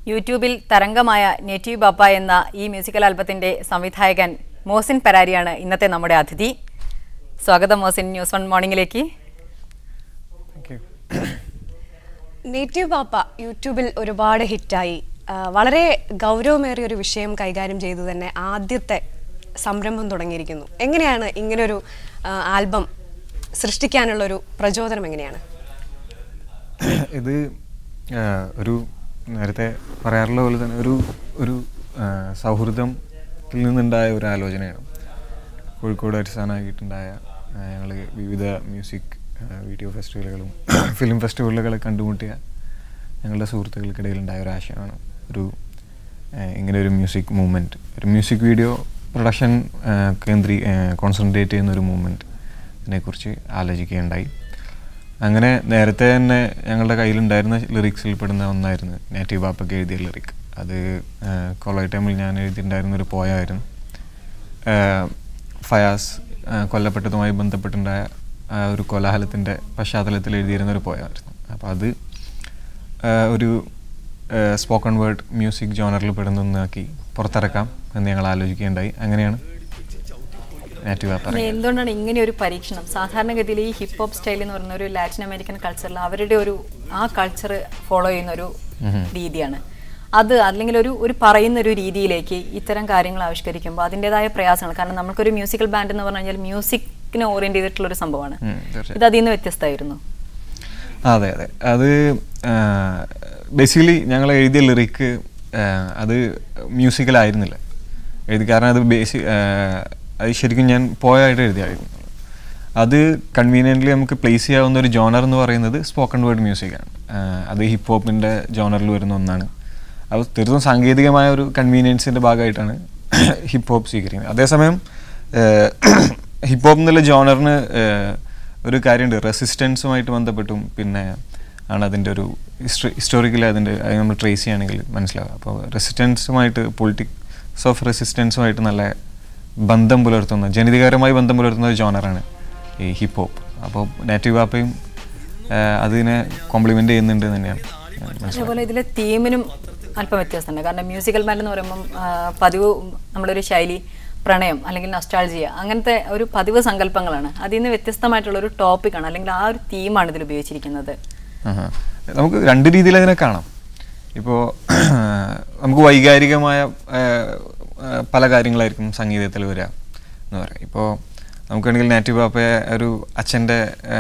യൂട്യൂബിൽ തരംഗമായ നേറ്റീവ് ബാപ്പ എന്ന ഈ മ്യൂസിക്കൽ ആൽബത്തിന്റെ സംവിധായകൻ മോസിൻ പരാരിയാണ് ഇന്നത്തെ നമ്മുടെ അതിഥി സ്വാഗതം മോസിൻ ന്യൂസ് വൺ മോർണിംഗിലേക്ക് താങ്ക് യു നേറ്റീവ് പാപ്പ യൂട്യൂബിൽ ഒരുപാട് ഹിറ്റായി ആ, വളരെ ഗൗരവമേറിയ ഒരു വിഷയം കൈകാര്യം ചെയ്തു തന്നെ ആദ്യത്തെ സംരംഭം തുടങ്ങിയിരിക്കുന്നു എങ്ങനെയാണ് ഇങ്ങനൊരു ആ, ആൽബം സൃഷ്ടിക്കാനുള്ളൊരു പ്രചോദനം എങ്ങനെയാണ് ഇത് ആ, ഒരു നേരത്തെ പറയാറുള്ള പോലെ തന്നെ ഒരു ഒരു ആ, സൗഹൃദത്തിൽ നിന്നുണ്ടായ ഒരു ആലോചനയാണ് കോഴിക്കോട് അടിസ്ഥാനമാക്കിയിട്ടുണ്ടായ ഞങ്ങൾ വിവിധ മ്യൂസിക് ആ, വീഡിയോ ഫെസ്റ്റിവലുകളും ഫിലിം ഫെസ്റ്റിവലുകളൊക്കെ കണ്ടുമുട്ടിയ ഞങ്ങളുടെ സുഹൃത്തുക്കൾക്കിടയിലുണ്ടായ ഒരു ആശയമാണ് ഒരു ആ, ഇങ്ങനെ ഒരു മ്യൂസിക് മൂവ്മെൻറ്റ് ഒരു മ്യൂസിക് വീഡിയോ പ്രൊഡക്ഷൻ കേന്ദ്രീ കോൺസെൻട്രേറ്റ് ചെയ്യുന്ന ഒരു മൂവ്മെൻറ്റ് ഇതിനെക്കുറിച്ച് ആലോചിക്കുകയുണ്ടായി അങ്ങനെ നേരത്തെ തന്നെ ഞങ്ങളുടെ കയ്യിലുണ്ടായിരുന്ന ലിറിക്സിൽ പെടുന്ന ഒന്നായിരുന്നു നേറ്റീവ് ബാപ്പയ്ക്ക് എഴുതിയ ലിറിക് അത് കോളേജ് ടൈമിൽ ഞാൻ എഴുതിയിട്ടുണ്ടായിരുന്ന ഒരു പോയായിരുന്നു ഫയാസ് ആ, കൊല്ലപ്പെട്ടതുമായി ബന്ധപ്പെട്ടുണ്ടായ ആ ഒരു കോലാഹലത്തിൻ്റെ പശ്ചാത്തലത്തിൽ എഴുതിയിരുന്ന ഒരു പോയായിരുന്നു അപ്പോൾ അത് ആ, ഒരു സ്പോക്കൺ വേർഡ് മ്യൂസിക് ജോണറിൽ പെടുന്നതാക്കി പുറത്തിറക്കാം എന്ന് ഞങ്ങൾ ആലോചിക്കുകയുണ്ടായി അങ്ങനെയാണ് നേറ്റീവ് ബാപ്പ പിന്നെ എന്തുകൊണ്ടാണ് ഇങ്ങനെ ഒരു പരീക്ഷണം സാധാരണഗതിയിൽ ഈ ഹിപ്പ് ഹോപ്പ് സ്റ്റൈൽ എന്ന് പറയുന്ന ഒരു ലാറ്റിൻ അമേരിക്കൻ കൾച്ചറിൽ അവരുടെ ഒരു ആ കൾച്ചർ ഫോളോ ചെയ്യുന്ന ഒരു രീതിയാണ് അത് അല്ലെങ്കിൽ ഒരു ഒരു പറയുന്ന ഒരു രീതിയിലേക്ക് ഇത്തരം കാര്യങ്ങൾ ആവിഷ്കരിക്കുമ്പോൾ അതിൻ്റെതായ പ്രയാസങ്ങൾ കാരണം നമുക്കൊരു മ്യൂസിക്കൽ ബാൻഡ് എന്ന് പറഞ്ഞു കഴിഞ്ഞാൽ മ്യൂസിക്കിനെ ഓറിയന്റ് ചെയ്തിട്ടുള്ള ഒരു സംഭവമാണ് ഉം, തീർച്ചയായും. ഇത് അതിൽ നിന്ന് വ്യത്യസ്തമായിരുന്നു അതെ അതെ അത് ബേസിക്കലി ഞങ്ങൾ എഴുതിയ ലിറിക്ക് അത് മ്യൂസിക്കലായിരുന്നില്ല എഴുതി കാരണം അത് ബേസി അത് ശരിക്കും ഞാൻ പോയായിട്ട് എഴുതിയായിരുന്നു അത് കൺവീനിയൻ്റ്ലി നമുക്ക് പ്ലേസ് ചെയ്യാവുന്ന ഒരു ജോണർ എന്ന് പറയുന്നത് സ്പോക്കൺ വേർഡ് മ്യൂസിക്കാണ് അത് ഹിപ്പ് ഹോപ്പിൻ്റെ ജോണറിൽ വരുന്ന ഒന്നാണ് അത് തീർത്തും സാങ്കേതികമായ ഒരു കൺവീനിയൻസിൻ്റെ ഭാഗമായിട്ടാണ് ഹിപ്പ് ഹോപ്പ് സ്വീകരിക്കുന്നത് അതേസമയം ഹിപ്പ് ഹോപ്പ് എന്നുള്ള ജോണറിന് ഒരു കാര്യമുണ്ട് റെസിസ്റ്റൻസുമായിട്ട് ബന്ധപ്പെട്ടും പിന്നെ ആണ് അതിൻ്റെ ഒരു ഹിസ്റ്ററി ഹിസ്റ്റോറിക്കലി അതിൻ്റെ അത് നമ്മൾ ട്രേസ് ചെയ്യുകയാണെങ്കിൽ മനസ്സിലാവും അപ്പോൾ റെസിസ്റ്റൻസുമായിട്ട് പൊളിറ്റിക്സ് ഓഫ് റെസിസ്റ്റൻസുമായിട്ട് നല്ല ബന്ധം പുലർത്തുന്ന ജനിതകപരമായി ബന്ധം പുലർത്തുന്ന ഒരു ജോണറാണ് ഈ ഹിപ്പ് ഹോപ്പ് അപ്പോൾ നാറ്റീവ് ആപ്പയും അതിനെ കോംപ്ലിമെൻ്റ് ചെയ്യുന്നുണ്ട് എന്ന് തന്നെയാണ് ഞാൻ മനസ്സിലാക്കുന്നത് അതേപോലെ ഇതിലെ തീമിനും അല്പം വ്യത്യാസമുണ്ട് കാരണം മ്യൂസിക്കൽ ബാൻഡ് എന്ന് പറയുമ്പം ആ, പതിവ് നമ്മളൊരു ശൈലി പ്രണയം അല്ലെങ്കിൽ നൊസ്റ്റാൾജിയ അങ്ങനത്തെ ഒരു പതിവ് സങ്കല്പങ്ങളാണ് അതിൽ നിന്ന് വ്യത്യസ്തമായിട്ടുള്ള ഒരു ടോപ്പിക്കാണ് അല്ലെങ്കിൽ ആ ഒരു തീമാണ് ഇതിൽ ഉപയോഗിച്ചിരിക്കുന്നത് ആഹാ. നമുക്ക് രണ്ട് രീതിയിൽ അതിനെ കാണാം ഇപ്പോൾ നമുക്ക് വൈകാരികമായ ആ, ആ, പല കാര്യങ്ങളായിരിക്കും സംഗീതത്തിൽ വരിക എന്ന് പറയാം ഇപ്പോൾ നമുക്കാണെങ്കിൽ നാറ്റീവ് പാപ്പയെ ഒരു അച്ഛൻ്റെ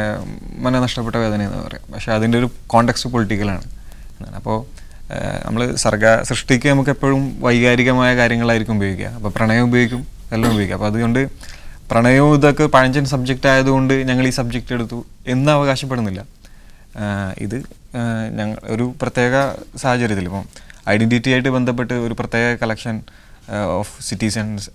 മന നഷ്ടപ്പെട്ട വേദന എന്ന് പറയാം പക്ഷേ അതിൻ്റെ ഒരു കോണ്ടെക്സ്റ്റ് പൊളിറ്റിക്കലാണ് എന്നാണ് അപ്പോൾ നമ്മൾ സർഗ സൃഷ്ടിക്ക് നമുക്ക് എപ്പോഴും വൈകാരികമായ കാര്യങ്ങളായിരിക്കും ഉപയോഗിക്കുക അപ്പോൾ പ്രണയം ഉപയോഗിക്കും എല്ലാം ഉപയോഗിക്കുക അപ്പോൾ അതുകൊണ്ട് പ്രണയവും ഇതൊക്കെ പഴഞ്ചൻ സബ്ജക്റ്റ് ആയതുകൊണ്ട് ഞങ്ങൾ ഈ സബ്ജക്റ്റ് എടുത്തു എന്ന് അവകാശപ്പെടുന്നില്ല ആഹ് ഇത് ഞങ്ങൾ ഒരു പ്രത്യേക സാഹചര്യത്തിൽ ഇപ്പം ഐഡൻറ്റിറ്റി ആയിട്ട് ബന്ധപ്പെട്ട് ഒരു പ്രത്യേക കളക്ഷൻ ഓഫ് സിറ്റിസൺസ്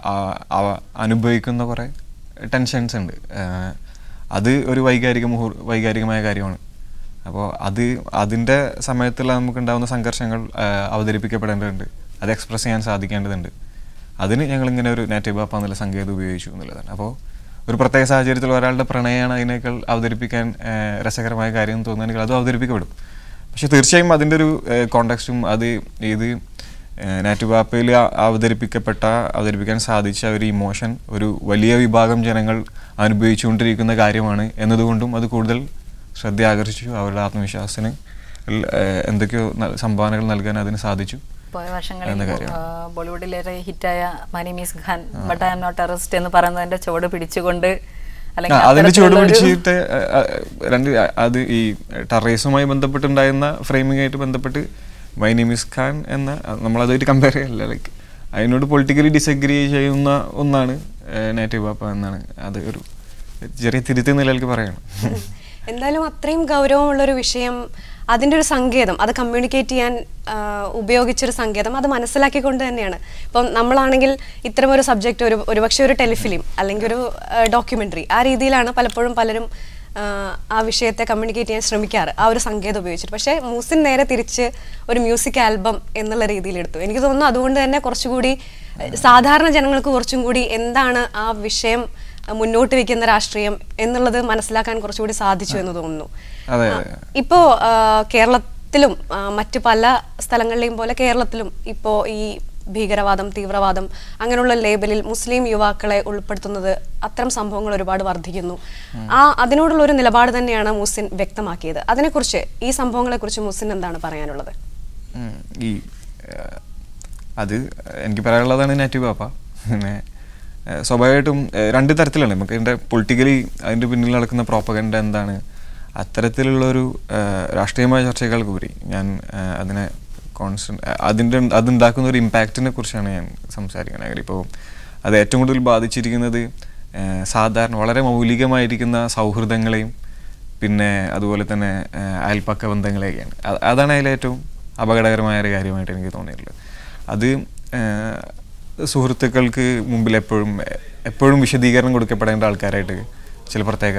അനുഭവിക്കുന്ന കുറേ ടെൻഷൻസ് ഉണ്ട് ആഹ് അത് ഒരു വൈകാരിക മുഹൂർ വൈകാരികമായ കാര്യമാണ് അപ്പോൾ അത് അതിൻ്റെ സമയത്തുള്ള നമുക്കുണ്ടാകുന്ന സംഘർഷങ്ങൾ ആഹ് അവതരിപ്പിക്കപ്പെടേണ്ടതുണ്ട് അത് എക്സ്പ്രസ് ചെയ്യാൻ സാധിക്കേണ്ടതുണ്ട് അതിന് ഞങ്ങൾ ഇങ്ങനെ ഒരു നാറ്റീവ് ബാപ്പ എന്നുള്ള സങ്കേതം ഉപയോഗിച്ചു എന്നുള്ളതാണ് അപ്പോൾ ഒരു പ്രത്യേക സാഹചര്യത്തിൽ ഒരാളുടെ പ്രണയമാണ് അതിനേക്കാൾ അവതരിപ്പിക്കാൻ ആഹ് രസകരമായ കാര്യം എന്ന് തോന്നുകയാണെങ്കിൽ അത് അവതരിപ്പിക്കപ്പെടും പക്ഷെ തീർച്ചയായും അതിൻ്റെ ഒരു കോണ്ടെക്സ്റ്റും അത് ഇത് നാറ്റീവ് ബാപ്പയിൽ അവതരിപ്പിക്കപ്പെട്ട അവതരിപ്പിക്കാൻ സാധിച്ച ഒരു ഇമോഷൻ ഒരു വലിയ വിഭാഗം ജനങ്ങൾ അനുഭവിച്ചുകൊണ്ടിരിക്കുന്ന കാര്യമാണ് എന്നതുകൊണ്ടും അത് കൂടുതൽ ശ്രദ്ധ ആകർഷിച്ചു അവരുടെ ആത്മവിശ്വാസത്തിന് ൽ- ഏഹ് എന്തൊക്കെയോ ന- സംഭാവനകൾ നൽകാൻ അതിന് സാധിച്ചു പോയ വർഷങ്ങളിൽ എന്ന കാര്യമാണ്. ആ, ബോളിവുഡിലേറെ ഹിറ്റായ my name is Khan but I'm not a terrorist എന്ന് പറയുന്നതിന്റെ ചുവട് പിടിച്ചുകൊണ്ട് ആ, അതിന്റെ ചുവട് പിടിച്ചിട്ട് ആ, ആ, രണ്ട് ആ, അത് ഈ ടറേസുമായി ബന്ധപ്പെട്ടുണ്ടായിരുന്ന ഫ്രെയിമിംഗ് ആയിട്ട് ബന്ധപ്പെട്ട് മൈ നെയിം ഇസ് ഖാൻ എന്ന നമ്മളതായിട്ട് കമ്പയർ ചെയ്യല്ല ലൈക്ക് അതിനോട് പൊളിറ്റിക്കലി ഡിസഗ്രി ചെയ്യുന്ന ഒന്നാണ് നേറ്റീവ് ബാപ്പ എന്നാണ് അത് ഒരു ചെറിയ തിരുത്തി നിലയിലേക്ക് പറയണം എന്തായാലും അത്രയും ഗൗരവമുള്ളൊരു വിഷയം അതിൻ്റെ ഒരു സങ്കേതം അത് കമ്മ്യൂണിക്കേറ്റ് ചെയ്യാൻ ആ, ഉപയോഗിച്ചൊരു സങ്കേതം അത് മനസ്സിലാക്കിക്കൊണ്ട് തന്നെയാണ് ഇപ്പം നമ്മളാണെങ്കിൽ ഇത്തരമൊരു സബ്ജക്റ്റ് ഒരു ഒരുപക്ഷെ ഒരു ടെലിഫിലിം അല്ലെങ്കിൽ ഒരു ഡോക്യുമെൻ്ററി ആ രീതിയിലാണ് പലപ്പോഴും പലരും ആ, ആ വിഷയത്തെ കമ്മ്യൂണിക്കേറ്റ് ചെയ്യാൻ ശ്രമിക്കാറ് ആ ഒരു സങ്കേതം ഉപയോഗിച്ചിട്ട് പക്ഷേ മൂസിൻ നേരെ തിരിച്ച് ഒരു മ്യൂസിക് ആൽബം എന്നുള്ള രീതിയിൽ എടുത്തു എനിക്ക് തോന്നുന്നു അതുകൊണ്ട് തന്നെ കുറച്ചുകൂടി ഏഹ്, സാധാരണ ജനങ്ങൾക്ക് കുറച്ചും കൂടി എന്താണ് ആ വിഷയം അഹ് മുന്നോട്ട് വെക്കുന്ന രാഷ്ട്രീയം എന്നുള്ളത് മനസ്സിലാക്കാൻ കുറച്ചുകൂടി സാധിച്ചു എന്ന് തോന്നുന്നു അതെ ആ, അതെ ഇപ്പോ ആ, കേരള കേരളത്തിലും ആ, മറ്റ് പല സ്ഥലങ്ങളിലെയും പോലെ കേരളത്തിലും ഇപ്പോൾ ഈ ഭീകരവാദം തീവ്രവാദം അങ്ങനെയുള്ള ലേബലിൽ മുസ്ലിം യുവാക്കളെ ഉൾപ്പെടുത്തുന്നത് അത്തരം സംഭവങ്ങൾ ഒരുപാട് വർദ്ധിക്കുന്നു ആ അതിനോടുള്ള ഒരു നിലപാട് തന്നെയാണ് മുസിൻ വ്യക്തമാക്കിയത് അതിനെക്കുറിച്ച് ഈ സംഭവങ്ങളെക്കുറിച്ച് മുസിൻ എന്താണ് പറയാനുള്ളത് ഉം. ഈ ആ, അത് എനിക്ക് പറയാനുള്ളതാണ് നെറ്റീവ് പാപ്പ പിന്നെ ആ, സ്വാഭാവികമായിട്ടും ആ, രണ്ട് തരത്തിലാണ് നമുക്ക് അതിൻ്റെ പൊളിറ്റിക്കലി അതിൻ്റെ പിന്നിൽ നടക്കുന്ന പ്രോപ്പഗൻഡ എന്താണ് അത്തരത്തിലുള്ളൊരു ആ, രാഷ്ട്രീയമായ ചർച്ചകൾക്കുപരി ഞാൻ ആ, അതിനെ കോൺസ്റ്റന്റ് അതിൻ്റെ അതുണ്ടാക്കുന്ന ഒരു ഇമ്പാക്റ്റിനെ കുറിച്ചാണ് ഞാൻ സംസാരിക്കുന്നത് കാര്യം ഇപ്പോൾ അത് ഏറ്റവും കൂടുതൽ ബാധിച്ചിരിക്കുന്നത് ആ, സാധാരണ വളരെ മൗലികമായിരിക്കുന്ന സൗഹൃദങ്ങളെയും പിന്നെ അതുപോലെ തന്നെ ആ, അയൽപ്പക്ക ബന്ധങ്ങളെയൊക്കെയാണ് അ- അതാണ് അതിലേറ്റവും അപകടകരമായ ഒരു കാര്യമായിട്ട് എനിക്ക് തോന്നിയിട്ടുള്ളത് അത് ആ, സുഹൃത്തുക്കൾക്ക് മുമ്പിൽ എപ്പോഴും എപ്പോഴും വിശദീകരണം കൊടുക്കപ്പെടേണ്ട ആൾക്കാരായിട്ട് ചില പ്രത്യേക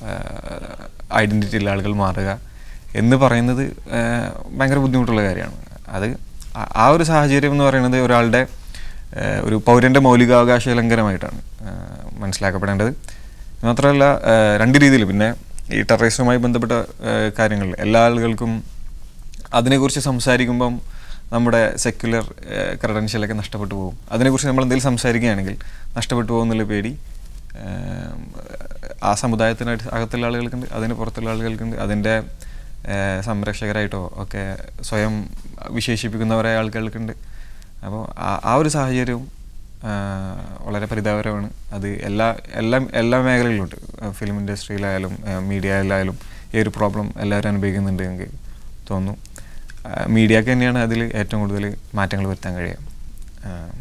ഐഡൻറ്റിറ്റി ഉള്ള ആളുകൾ മാറുക എന്ന് പറയുന്നത് ആ, ഭയങ്കര ബുദ്ധിമുട്ടുള്ള കാര്യമാണ് അത് ആ- ആ ഒരു സാഹചര്യം എന്ന് പറയുന്നത് ഒരാളുടെ ആ, ഒരു പൗരൻ്റെ മൗലികാവകാശ ലംഘനമായിട്ടാണ് ആ, മനസ്സിലാക്കപ്പെടേണ്ടത് മാത്രമല്ല ആ, രണ്ട് രീതിയിൽ പിന്നെ ഈ ടെററിസവുമായി ബന്ധപ്പെട്ട കാര്യങ്ങൾ എല്ലാ ആളുകൾക്കും അതിനെക്കുറിച്ച് സംസാരിക്കുമ്പം നമ്മുടെ സെക്യുലർ ക്രെഡൻഷ്യലൊക്കെ നഷ്ടപ്പെട്ടു പോകും അതിനെക്കുറിച്ച് നമ്മൾ എന്തെങ്കിലും സംസാരിക്കുകയാണെങ്കിൽ നഷ്ടപ്പെട്ടു പോകുന്നുള്ള പേടി ഏം, ആ സമുദായത്തിനായിട്ട് അകത്തുള്ള ആളുകൾക്കുണ്ട് അതിന് പുറത്തുള്ള ആളുകൾക്കുണ്ട് അതിൻ്റെ ഏഹ്, സംരക്ഷകരായിട്ടോ ഒക്കെ സ്വയം വിശേഷിപ്പിക്കുന്നവരായ ആളുകൾക്കുണ്ട് അപ്പോൾ ആ- ആ ഒരു സാഹചര്യവും ആഹ്, വളരെ പരിതാപകരമാണ് അത് എല്ലാ എല്ലാ എല്ലാ മേഖലകളിലുണ്ട് ഫിലിം ഇൻഡസ്ട്രിയിലായാലും മീഡിയയിലായാലും ഈ ഒരു പ്രോബ്ലം എല്ലാവരും അനുഭവിക്കുന്നുണ്ട് എനിക്ക് തോന്നുന്നു മീഡിയക്ക് തന്നെയാണ് അതിൽ ഏറ്റവും കൂടുതൽ മാറ്റങ്ങൾ വരുത്താൻ കഴിയുക ആഹ്,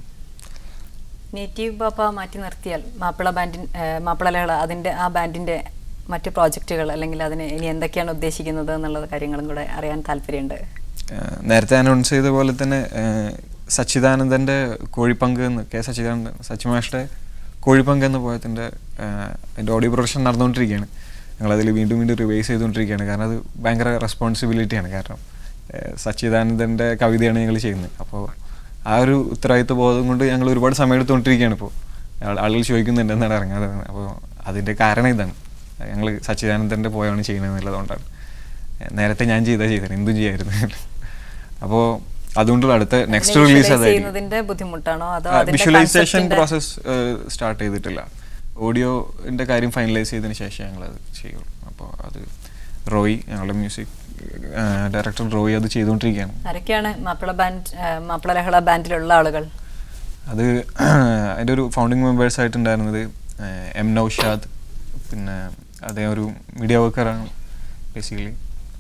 നേറ്റീവ് പാപ്പ മാറ്റി നിർത്തിയാൽ മാപ്പിള ബാൻഡിൻ ഏഹ് മാപ്പിള ലഹള അതിൻ്റെ ആ ബാൻഡിൻ്റെ മറ്റ് പ്രോജക്റ്റുകൾ അല്ലെങ്കിൽ അതിന് ഇനി എന്തൊക്കെയാണ് ഉദ്ദേശിക്കുന്നത് എന്നുള്ള കാര്യങ്ങളും കൂടെ അറിയാൻ താല്പര്യമുണ്ട് ആഹ് നേരത്തെ അനൗൺസ് ചെയ്ത പോലെ തന്നെ ആഹ് സച്ചിദാനന്ദൻ്റെ കോഴിപ്പങ്ക് എന്ന് കെ സച്ചിദാനന്ദൻ സച്ചിമാഷ്ടെ കോഴിപ്പങ്ക് എന്ന പോയത്തിൻ്റെ അതിൻ്റെ ഓഡിയോ പ്രൊഡക്ഷൻ നടന്നുകൊണ്ടിരിക്കുകയാണ് ഞങ്ങളതിൽ വീണ്ടും വീണ്ടും റിവൈസ് ചെയ്തുകൊണ്ടിരിക്കുകയാണ് കാരണം അത് ഭയങ്കര റെസ്പോൺസിബിലിറ്റിയാണ് കാരണം ആഹ് സച്ചിദാനന്ദൻ്റെ കവിതയാണ് ഞങ്ങൾ ചെയ്യുന്നത് അപ്പോൾ ആ ഒരു ഉത്തരവാദിത്വ ബോധം കൊണ്ട് ഞങ്ങൾ ഒരുപാട് സമയം എടുത്തുകൊണ്ടിരിക്കുകയാണ് ഇപ്പോൾ ആൾ- ആളുകൾ ചോദിക്കുന്നുണ്ട് എന്താണ് ഇറങ്ങാതെ അപ്പോൾ അതിൻ്റെ കാരണം ഇതാണ് ഞങ്ങൾ സച്ചിദാനന്ദൻ്റെ പോയാണ് ചെയ്യുന്നത് എന്നുള്ളതുകൊണ്ടാണ് നേരത്തെ ഞാൻ ചെയ്താൽ ചെയ്തത് എന്തും ചെയ്യായിരുന്നു അപ്പോൾ അതുകൊണ്ടുള്ള അടുത്ത നെക്സ്റ്റ് അതിനെ റിലീസ് visualize അതായിരിക്കും ചെയ്യുന്നതിന്റെ ബുദ്ധിമുട്ടാണോ അതോ അതിന്റെ വിഷ്വലൈസേഷൻ concept-ന്റെ- പ്രോസസ് സ്റ്റാർട്ട് ചെയ്തിട്ടില്ല ഓഡിയോൻ്റെ കാര്യം ഫൈനലൈസ് ചെയ്തതിന് ശേഷം ഞങ്ങളത് ചെയ്യുള്ളൂ അപ്പോൾ അത് റോയി ഞങ്ങളുടെ മ്യൂസിക് ഡയറക്ടർ റോയി അത് ചെയ്തുകൊണ്ടിരിക്കുകയാണ് ആരൊക്കെയാണ് മാപ്പിള ബാൻഡ് ഏഹ് മാപ്പിള ലഹള ബാൻഡിലുള്ള ആളുകൾ അത് അതിൻ്റെ ഒരു ഫൗണ്ടിങ് മെമ്പേഴ്സ് ആയിട്ടുണ്ടായിരുന്നത് ഏഹ്, എം നൌഷാദ് പിന്നെ അദ്ദേഹം ഒരു മീഡിയ വർക്കറാണ് basically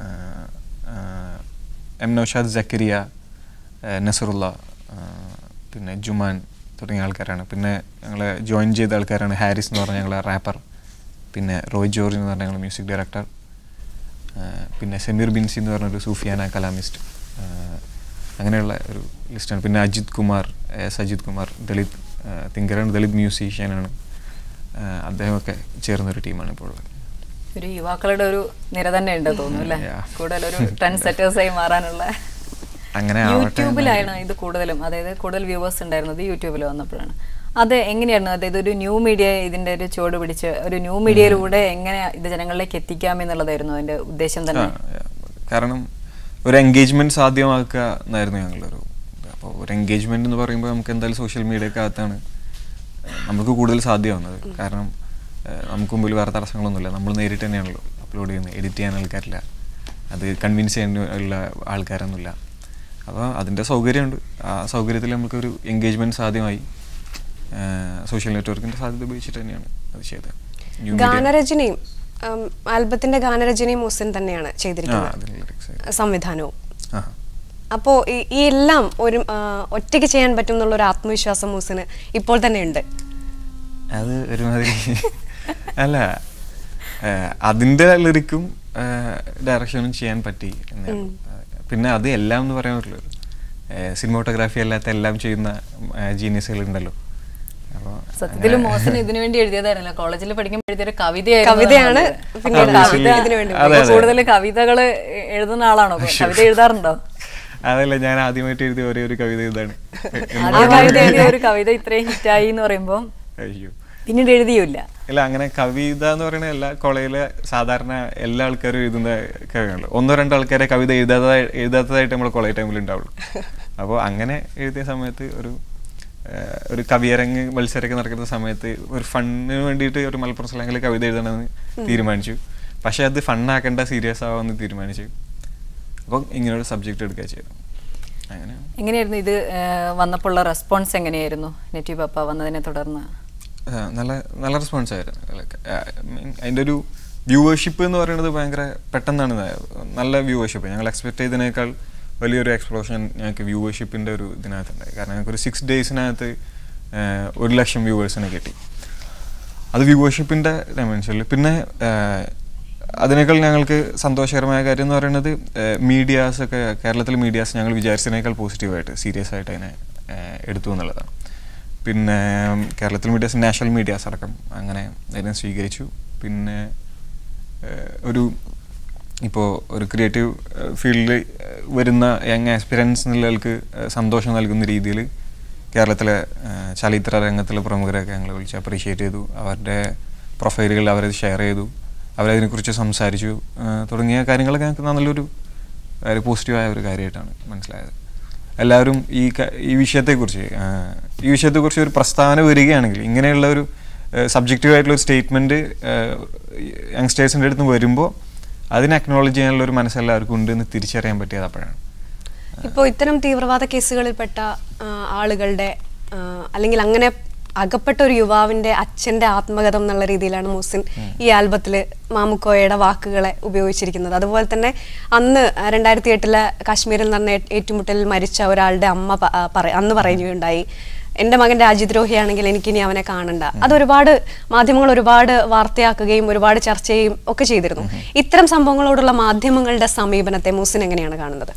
M Naushad Jakkariya uh, Nasrullah uh, പിന്നെ ജുമാൻ തുടങ്ങിയ ആൾക്കാരാണ് പിന്നെ ഞങ്ങളെ ജോയിൻ ചെയ്ത ആൾക്കാരാണ് ഹാരിസ് എന്ന് പറഞ്ഞ ഞങ്ങളെ റാപ്പർ പിന്നെ റോയ് ജോർജ് എന്ന് പറഞ്ഞ ഞങ്ങൾ മ്യൂസിക് ഡയറക്ടർ ആഹ് പിന്നെ സമീർ ബിൻസി എന്ന് പറഞ്ഞൊരു സൂഫിയാന കലാമിസ്റ്റ് ആഹ് അങ്ങനെയുള്ള ഒരു ലിസ്റ്റാണ് പിന്നെ അജിത് കുമാർ എസ് അജിത് കുമാർ ദളിത് ആഹ് തിങ്കരാണ് ദളിത് മ്യൂസീഷ്യനാണ് ആഹ് അദ്ദേഹമൊക്കെ ചേർന്നൊരു ടീമാണ് ഇപ്പോൾ ഉള്ളത് ഒരു യുവാക്കളുടെ ഒരു നിര തന്നെ ഉണ്ട് തോന്നുന്നു അല്ലേ Yeah. കൂടുതൽ ഒരു ട്രെൻഡ് സെറ്റേഴ്സായി മാറാനുള്ള അങ്ങനെ ആവട്ടെ യൂട്യൂബിലാണ് ഇത് കൂടുതലും അതായത് കൂടുതൽ വ്യൂവേഴ്സ് ഉണ്ടായിരുന്നത് യൂട്യൂബിൽ വന്നപ്പോഴാണ് അത് എങ്ങനെയായിരുന്നു അതായത് ഒരു ന്യൂ മീഡിയ ഇതിന്റെ ഒരു ചുവട് പിടിച്ച് ഒരു ന്യൂ മീഡിയയിലൂടെ എങ്ങനെ ഇത് ജനങ്ങളിലേക്ക് എത്തിക്കാം എന്നുള്ളതായിരുന്നു അതിന്റെ ഉദ്ദേശം തന്നെ ആ, yeah. കാരണം ഒരു എൻഗേജ്മെന്റ് സാധ്യമാക്കുക എന്നായിരുന്നു ഞങ്ങളൊരു അപ്പോൾ ഒരു എൻഗേജ്മെന്റ് എന്ന് പറയുമ്പോൾ നമുക്ക് എന്തായാലും സോഷ്യൽ മീഡിയക്കകത്താണ് നമുക്ക് കൂടുതൽ സാധ്യമാവുന്നത് കാരണം ഏഹ്, നമുക്ക് മുമ്പിൽ വേറെ തടസ്സങ്ങളൊന്നുമില്ല നമ്മൾ നേരിട്ട് തന്നെയാണല്ലോ അപ്ലോഡ് ചെയ്യുന്നത് എഡിറ്റ് ചെയ്യാൻ ആൾക്കാരില്ല അത് കൺവിൻസ് ചെയ്യാൻ ഉള്ള ആൾക്കാരൊന്നുമില്ല അപ്പോൾ അതിൻ്റെ സൗകര്യമുണ്ട് ആ സൗകര്യത്തിൽ നമുക്കൊരു എൻഗേജ്മെന്റ് സാധ്യമായി സോഷ്യൽ നെറ്റ്വർക്കിൻ്റെ സാധ്യത ഉപയോഗിച്ചിട്ട് തന്നെയാണ് അത് ചെയ്തത് New media- ഗാനരചനയും ഉം, ആൽബത്തിന്റെ ഗാനരചനയും മുസിൻ തന്നെയാണ് ആ ചെയ്തിരിക്കുന്നത് അതിൽ lyrics ആയിരുന്നു. സംവിധാനവും ആ അപ്പോൾ ഈ എല്ലാം ഒരു ആ, ഒറ്റയ്ക്ക് ചെയ്യാൻ പറ്റും എന്നുള്ള ഒരു ആത്മവിശ്വാസം മൂസിന് ഇപ്പോൾ തന്നെ ഉണ്ട് അത് ഒരുമാതിരി അല്ല ഏഹ് അതിന്റെ ലിറിക്കും ഡയറക്ഷനും ചെയ്യാൻ പറ്റി എന്നേ ഉള്ളൂ. പിന്നെ അത് എല്ലാം എന്ന് പറയാൻ പറ്റില്ല സിനിമോട്ടോഗ്രാഫി അല്ലാത്ത എല്ലാം ചെയ്യുന്ന ജീനിയസുകൾ ഉണ്ടല്ലോ അപ്പോൾ സത്യത്തിൽ മോശൻ ഇതിനു വേണ്ടി എഴുതിയതായിരുന്നല്ലോ കോളേജിൽ പഠിക്കുമ്പോൾ എഴുതിയൊരു കവിതയായിരുന്നു കവിതയാണ് അത്. പിന്നീട് അപ്പോൾ കവിത ഇതിനു വേണ്ടി അതെ, അതെ. കൂടുതൽ കവിതകൾ എഴുതുന്ന ആളാണോ കവിത എഴുതാറുണ്ടോ അതല്ല ഞാൻ ആദ്യമായിട്ട് എഴുതിയ ഒരേ ഒരു കവിത ഇതാണ് ആദ്യം കവിത എഴുതിയ ഒരു കവിത ഇത്രയും ഹിറ്റായി എന്ന് പറയുമ്പോൾ അയ്യോ പിന്നീട് എഴുതിയുമില്ല ഇല്ല അങ്ങനെ കവിത എന്ന് പറയുന്ന എല്ലാ കോളേജിലെ സാധാരണ എല്ലാ ആൾക്കാരും എഴുതുന്ന കവിതകൾ ഒന്നോ രണ്ടോ ആൾക്കാരെ കവിത എഴുതാത്തതായി എഴുതാത്തതായിട്ട് നമ്മൾ കോളേജ് ടൈമിൽ ഉണ്ടാവുള്ളൂ അപ്പോൾ അങ്ങനെ എഴുതിയ സമയത്ത് ഒരു ഏഹ്, ഒരു കവിയരങ്ങ് മത്സരമൊക്കെ നടക്കുന്ന സമയത്ത് ഒരു ഫണ്ണിന് വേണ്ടിയിട്ട് ഒരു മലപ്പുറം സ്ലാങ്ങിൽ കവിത എഴുതണമെന്ന് തീരുമാനിച്ചു പക്ഷെ അത് ഫണ്ണാക്കേണ്ട സീരിയസ് ആവാമെന്ന് തീരുമാനിച്ചു അപ്പോൾ ഇങ്ങനൊരു സബ്ജക്റ്റ് എടുക്കുക ചെയ്തു അങ്ങനെ എങ്ങനെയായിരുന്നു ഇത് ഏഹ്, വന്നപ്പോഴുള്ള റെസ്പോൺസ് എങ്ങനെയായിരുന്നു നെറ്റി പപ്പ വന്നതിനെ തുടർന്ന് ആ, നല്ല നല്ല റെസ്പോൺസ് ആയിരുന്നു Like, ആ, mean, അതിൻ്റെ ഒരു വ്യൂവേർഷിപ്പ് എന്ന് പറയുന്നത് ഭയങ്കര പെട്ടെന്നാണ് ഇതായത്. നല്ല വ്യൂവേർഷിപ്പ് ഞങ്ങൾ എക്സ്പെക്ട് ചെയ്തതിനേക്കാൾ വലിയൊരു എക്സ്പ്ലോഷൻ ഞങ്ങൾക്ക് വ്യൂവേർഷിപ്പിൻ്റെ ഒരു ഇതിനകത്തുണ്ടായി കാരണം ഞങ്ങൾക്ക് ഒരു സിക്സ് ഡേയ്സിനകത്ത് ഒരു ലക്ഷം വ്യൂവേഴ്സിനെ കിട്ടി അത് വ്യൂവേർഷിപ്പിൻ്റെ ഡയമെൻഷനിൽ പിന്നെ ആ, അതിനേക്കാൾ ഞങ്ങൾക്ക് സന്തോഷകരമായ കാര്യം എന്ന് പറയുന്നത് മീഡിയാസ് ഒക്കെ കേരളത്തിലെ മീഡിയാസ് ഞങ്ങൾ വിചാരിച്ചതിനേക്കാൾ പോസിറ്റീവായിട്ട് സീരിയസ് ആയിട്ട് അതിനെ ആ, എടുത്തു എന്നുള്ളതാണ് പിന്നെ ഉം, കേരളത്തിൽ മീഡിയാസ് നാഷണൽ മീഡിയാസ് അടക്കം അങ്ങനെ അതിനെ സ്വീകരിച്ചു പിന്നെ ഏഹ്, ഒരു ഇപ്പോൾ ഒരു ക്രിയേറ്റീവ് ഫീൽഡിൽ വരുന്ന യങ് ആസ്പിരൻസ് എന്നുള്ളവർക്ക് ഏഹ്, സന്തോഷം നൽകുന്ന രീതിയിൽ കേരളത്തിലെ ഏഹ്, ചലച്ചിത്ര രംഗത്തിലെ പ്രമുഖരെയൊക്കെ ഞങ്ങൾ വിളിച്ച് അപ്രീഷിയേറ്റ് ചെയ്തു അവരുടെ പ്രൊഫൈലുകൾ അവരത് ഷെയർ ചെയ്തു അവരതിനെക്കുറിച്ച് സംസാരിച്ചു ഏഹ്, തുടങ്ങിയ കാര്യങ്ങളൊക്കെ ഞങ്ങൾക്ക് നല്ലൊരു ഒരു പോസിറ്റീവായ ഒരു കാര്യമായിട്ടാണ് മനസ്സിലായത് എല്ലാവരും ഈ ക- ഈ വിഷയത്തെക്കുറിച്ച് ആ, ഈ വിഷയത്തെക്കുറിച്ച് ഒരു പ്രസ്താവന വരികയാണെങ്കിൽ ഇങ്ങനെയുള്ള ഒരു സബ്ജക്റ്റീവ് ആയിട്ടുള്ള ഒരു സ്റ്റേറ്റ്മെൻറ്റ് യങ്സ്റ്റേഴ്സിൻ്റെ അടുത്ത് വരുമ്പോൾ അതിനെ അക്നോളജ് ചെയ്യാനുള്ള ഒരു മനസ്സെല്ലാവർക്കും ഉണ്ട് എന്ന് തിരിച്ചറിയാൻ പറ്റിയത് അപ്പോഴാണ് ഇപ്പോൾ ഇത്തരം തീവ്രവാദ കേസുകളിൽപ്പെട്ട ആ, ആളുകളുടെ ആ, അല്ലെങ്കിൽ അങ്ങനെ അകപ്പെട്ട ഒരു യുവാവിന്റെ അച്ഛന്റെ ആത്മകഥം എന്നുള്ള രീതിയിലാണ് മുസിൻ ഈ ആൽബത്തിൽ മാമുക്കോയയുടെ വാക്കുകളെ ഉപയോഗിച്ചിരിക്കുന്നത് അതുപോലെ തന്നെ അന്ന് രണ്ടായിരത്തി എട്ടിലെ കാശ്മീരിൽ നടന്ന ഏ- ഏറ്റുമുട്ടലിൽ മരിച്ച ഒരാളുടെ അമ്മ പ- ആ, പറ- അന്ന് പറയുകയുണ്ടായി എന്റെ മകൻ രാജ്യദ്രോഹിയാണെങ്കിൽ എനിക്കിനി അവനെ കാണണ്ട അത് ഒരുപാട് മാധ്യമങ്ങൾ ഒരുപാട് വാർത്തയാക്കുകയും ഒരുപാട് ചർച്ച ചെയ്യുകയും ഒക്കെ ചെയ്തിരുന്നു ഇത്തരം സംഭവങ്ങളോടുള്ള മാധ്യമങ്ങളുടെ സമീപനത്തെ മുസിൻ എങ്ങനെയാണ് കാണുന്നത്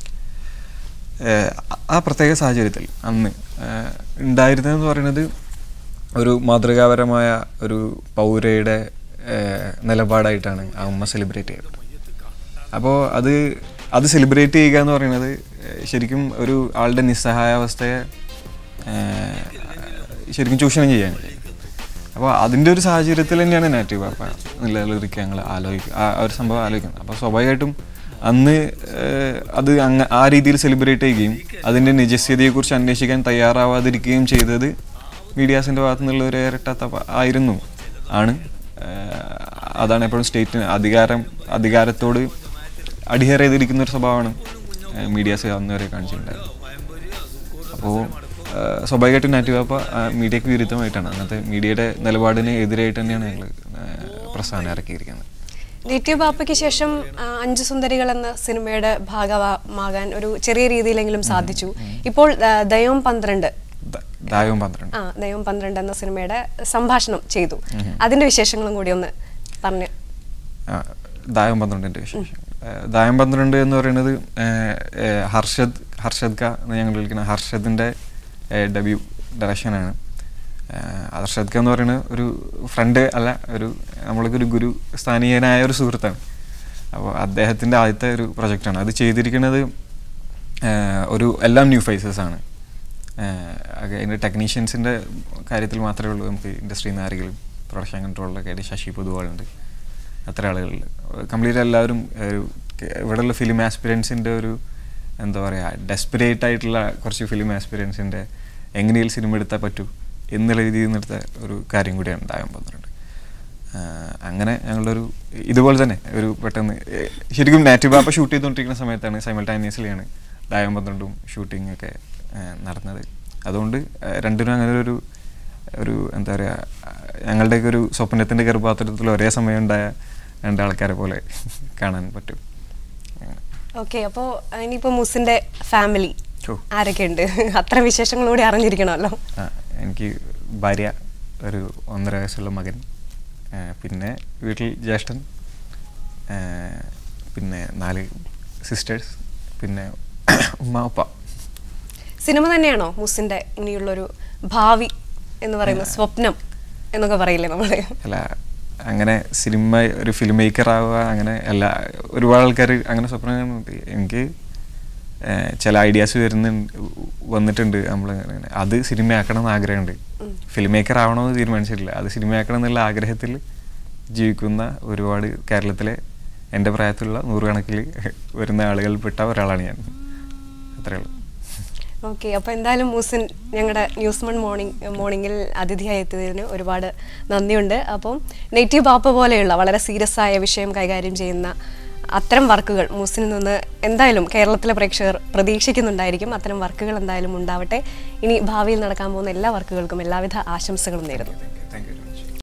ഏഹ് ആ പ്രത്യേക സാഹചര്യത്തിൽ അന്ന് ഏഹ് ഉണ്ടായിരുന്നതെന്ന് പറയുന്നത് ഒരു മാതൃകാപരമായ ഒരു പൗരയുടെ ഏഹ് നിലപാടായിട്ടാണ് ആ ഉമ്മ സെലിബ്രേറ്റ് ചെയ്തത് അപ്പോൾ അത് അത് സെലിബ്രേറ്റ് ചെയ്യുക എന്ന് പറയുന്നത് ഏഹ് ശരിക്കും ഒരു ആളുടെ നിസ്സഹായാവസ്ഥയെ ഏഹ് ശരിക്കും ചൂഷണം ചെയ്യാണ് അപ്പോൾ അതിൻ്റെ ഒരു സാഹചര്യത്തിൽ തന്നെയാണ് നാറ്റീവ് പാപ്പ എന്നുള്ള ലിറിക്ക് ഞങ്ങൾ ആലോചിക്കുക ആ ആ ഒരു സംഭവം ആലോചിക്കുന്നത് അപ്പോൾ സ്വാഭാവികമായിട്ടും അന്ന് ഏഹ്, അത് അങ്ങ ആ രീതിയിൽ സെലിബ്രേറ്റ് ചെയ്യുകയും അതിൻ്റെ നിജസ്യതയെക്കുറിച്ച് അന്വേഷിക്കാൻ തയ്യാറാവാതിരിക്കുകയും ചെയ്തത് മീഡിയാസിൻ്റെ ഭാഗത്തു നിന്നുള്ള ഒരു ഇരട്ടാത്ത ആയിരുന്നു ആണ് ഏഹ്, അതാണ് എപ്പോഴും സ്റ്റേറ്റിന് അധികാരം അധികാരത്തോട് അഡിഹർ ചെയ്തിരിക്കുന്ന ഒരു സ്വഭാവമാണ് മീഡിയാസ് അന്ന് വരെ കാണിച്ചിട്ടുണ്ടായിരുന്നത് അപ്പോൾ സ്വാഭാവികമായിട്ടും നാറ്റീവ് വാപ്പ മീഡിയക്ക് വിരുദ്ധമായിട്ടാണ് അങ്ങനത്തെ മീഡിയയുടെ നിലപാടിന് എതിരായിട്ട് തന്നെയാണ് ഞങ്ങൾ പ്രസ്ഥാനം ഇറക്കിയിരിക്കുന്നത് നേറ്റീവ് ബാപ്പയ്ക്ക് ശേഷം ആ, അഞ്ചു സുന്ദരികൾ എന്ന സിനിമയുടെ ഭാഗമാകാൻ ഒരു ചെറിയ രീതിയിലെങ്കിലും സാധിച്ചു ഇപ്പോൾ ആ, ദൈവം പന്ത്രണ്ട് ദ- ദായവും പന്ത്രണ്ട് ആ ദൈവം പന്ത്രണ്ട് എന്ന സിനിമയുടെ സംഭാഷണം ചെയ്തു അതിന്റെ വിശേഷങ്ങളും കൂടി ഒന്ന് പറഞ്ഞു ആ, ദായം പന്ത്രണ്ടിൻ്റെ വിശേഷം ഏഹ്, ദായം പന്ത്രണ്ട് എന്ന് പറയുന്നത് ഏഹ്, ഏഹ്, ഹർഷദ് ഹർഷദ് ക എന്ന് ഞങ്ങൾ വിളിക്കുന്ന ഹർഷദിൻ്റെ ഡെബ്യൂ ഡയറക്ഷനാണ് ഹർഷദ് ക എന്ന് പറയുന്നത് ഒരു ഫ്രണ്ട് അല്ല ഒരു നമ്മൾക്കൊരു ഗുരു സ്ഥാനീയനായ ഒരു സുഹൃത്താണ് അപ്പോൾ അദ്ദേഹത്തിൻ്റെ ആദ്യത്തെ ഒരു പ്രൊജക്റ്റാണ് അത് ചെയ്തിരിക്കുന്നത് ഏഹ്, ഒരു എല്ലാം ന്യൂ ഫേസസ് ആണ് ഏഹ്, അത് അതിൻ്റെ ടെക്നീഷ്യൻസിൻ്റെ കാര്യത്തിൽ മാത്രമേ ഉള്ളൂ നമുക്ക് ഇൻഡസ്ട്രിയിൽ നിന്ന് ആരെങ്കിലും പ്രൊഡക്ഷൻ കൺട്രോളിലൊക്കെ ആയിട്ട് ശശി പൊതുവാളുണ്ട് അത്ര ആളുകളുണ്ട് കംപ്ലീറ്റ് എല്ലാവരും ഒരു കെ- ഇവിടെയുള്ള ഫിലിം ആസ്പിരൻസിൻ്റെ ഒരു എന്താ പറയുക ഡെസ്പിറേറ്റ് ആയിട്ടുള്ള കുറച്ച് ഫിലിം ആസ്പിരൻസിൻ്റെ എങ്ങനെയും സിനിമ എടുത്താൽ പറ്റൂ എന്നുള്ള രീതിയിൽ നിന്നെടുത്ത ഒരു കാര്യം കൂടിയാണ് ഉണ്ടാകാൻ പോകുന്നുണ്ട് അങ്ങനെ ഞങ്ങളുടെ ഒരു ഇതുപോലെ തന്നെ ഒരു പെട്ടെന്ന് ഏഹ് ശരിക്കും നാറ്റീവ് ബാപ്പ ഷൂട്ട് ചെയ്തുകൊണ്ടിരിക്കുന്ന സമയത്താണ് സൈമൾട്ടാനിയസ്ലിയാണ് ഡായം പന്ത്രണ്ടും ഷൂട്ടിംഗ് ഒക്കെ ഏഹ് നടന്നത് അതുകൊണ്ട് ഏഹ് രണ്ടിനും അങ്ങനെ ഒരു ഒരു എന്താ പറയുക ഞങ്ങളുടെയൊക്കെ ഒരു സ്വപ്നത്തിൻ്റെ ഗർഭപാത്രത്തിൽ ഒരേ സമയം ഉണ്ടായ രണ്ട് ആൾക്കാരെ പോലെ കാണാൻ പറ്റും അങ്ങനെ. ഓക്കെ അപ്പോൾ ഇനിയിപ്പോൾ മുസിന്റെ ഫാമിലി ഓ. ആരൊക്കെ ഉണ്ട് അത്ര വിശേഷങ്ങൾ കൂടി അറിഞ്ഞിരിക്കണമല്ലോ ആ, എനിക്ക് ഭാര്യ ഒരു ഒന്നര വയസ്സുള്ള മകൻ ആ, പിന്നെ വീട്ടിൽ ജ്യേഷ്ഠൻ ആ, പിന്നെ നാല് സിസ്റ്റേഴ്സ് പിന്നെ ഉമ്മ ഉപ്പ സിനിമ തന്നെയാണോ മുസിന്റെ ഇനിയുള്ളൊരു ഭാവി എന്ന് പറയുന്ന സ്വപ്നം എന്നൊക്കെ പറയില്ലേ നമ്മള് അല്ല അങ്ങനെ സിനിമ ഒരു ഫിലിം മേക്കർ ആവുക അങ്ങനെ അല്ല ഒരുപാട് ആൾക്കാർ അങ്ങനെ സ്വപ്നം കാണുന്നുണ്ട് എനിക്ക് ഏഹ്, ചില ഐഡിയാസ് വരുന്നുണ്ട് വന്നിട്ടുണ്ട് നമ്മൾ അത് സിനിമയാക്കണം എന്ന് ആഗ്രഹമുണ്ട് ഫിലിം മേക്കർ ആവണമെന്ന് തീരുമാനിച്ചിട്ടില്ല അത് സിനിമയാക്കണം എന്നുള്ള ആഗ്രഹത്തിൽ ജീവിക്കുന്ന ഒരുപാട് കേരളത്തിലെ എൻ്റെ പ്രായത്തിലുള്ള നൂറുകണക്കിൽ വരുന്ന ആളുകളിൽപ്പെട്ട ഒരാളാണ് ഞാൻ അത്രേ ഉള്ളൂ ഓക്കെ അപ്പോൾ എന്തായാലും മൂസിൻ ഞങ്ങളുടെ ന്യൂസ് മൺ മോർണിംഗ് മോർണിംഗിൽ അതിഥിയായി എത്തിയതിന് ഒരുപാട് നന്ദിയുണ്ട് അപ്പം നെറ്റീവ് പാപ്പ പോലെയുള്ള വളരെ സീരിയസ് ആയ വിഷയം കൈകാര്യം ചെയ്യുന്ന അത്തരം വർക്കുകൾ മൂസിനിൽ നിന്ന് എന്തായാലും കേരളത്തിലെ പ്രേക്ഷകർ പ്രതീക്ഷിക്കുന്നുണ്ടായിരിക്കും അത്തരം വർക്കുകൾ എന്തായാലും ഉണ്ടാവട്ടെ ഇനി ഭാവിയിൽ നടക്കാൻ പോകുന്ന എല്ലാ വർക്കുകൾക്കും എല്ലാവിധ ആശംസകളും നേരുന്നു